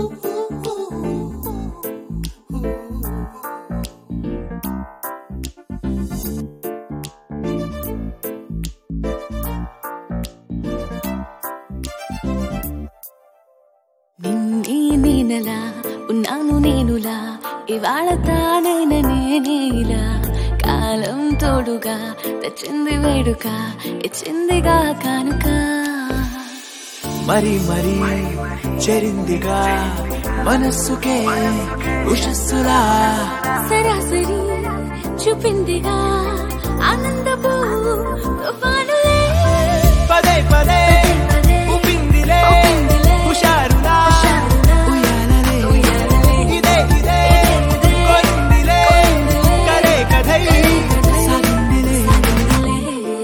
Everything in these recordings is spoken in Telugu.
నిన్నీ నేనలా ఉన్నాను నేనులా ఇవాళ తానైన నేనేలా కాలం తోడుగా తెచ్చింది వేడుక ఇచ్చిందిగా కానుక మరి మరి చెరిందిగా మనస్సుకే ఉషస్సులా సరాసరి చూపిందిగా ఆనందపు తుఫానులే పదే పదే పదే ఉపిందిలే ఉప్పిందిలే, హుషారులా హుషారులా, ఉయ్యాలలే ఉయ్యాలలే, ఇదే ఇదే ఇదే, కోరిందిలే కోరిందిలే, కరే కథై కథై సాగిందిలే సాగిందిలే.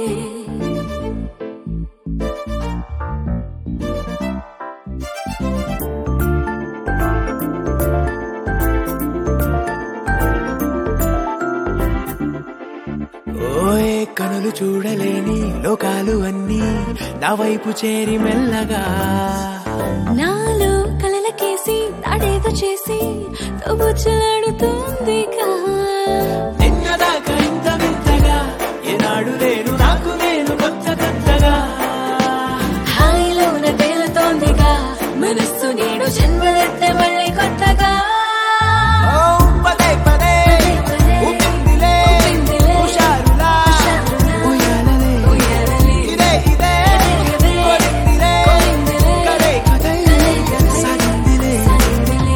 ఓయే కనులు చూడలేని లోకాలు అన్నీ నా వైపు చేరి మెల్లగా నాలో కలలకేసి తాడేదో చేసి తోబుచ్చలాడుతుందిగా నిన్నదాకా ఇంత వింతగా ఏనాడు లేను నాకు నేను కొత్త కొత్తగా హాయిలోన తేలుతోందిగా మనస్సు నేడు జన్మలెత్తే మళ్ళీ కొత్తగా ఓ పదే పదే పదే ఉపిందిలే ఉప్పిందిలే, హుషారులా హుషారులా, ఉయ్యాలలే ఉయ్యాలలే, ఇదే ఇదే ఇదే, కోరిందిలే కోరిందిలే, కరే కథై కథై కథై సాగిందిలే సాగిందిలే.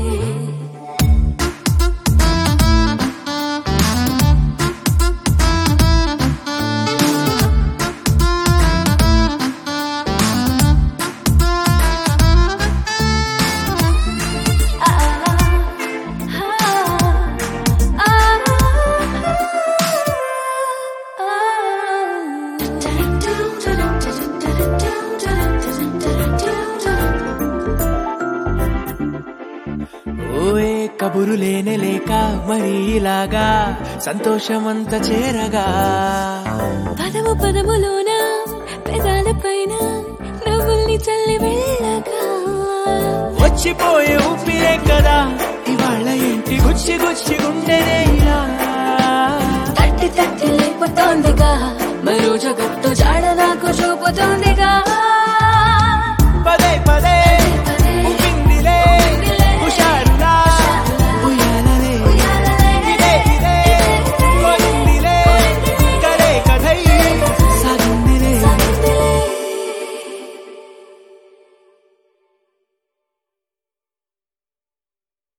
ఓయే కబురు లేనే లేక మరి ఇలాగా సంతోషమంత చేరగా పదము పదములోన పెదాల పైన నవ్వుల్ని చల్లి వెళ్ళగా వచ్చిపోయే ఊపిరే కదా ఇవాళ ఏంటి గుచ్చి గుచ్చి గుండెనే ఇలా తట్టి తట్టి లేపుతోందిగా మరో జగత్తు జాడ నాకు చూపుతోంది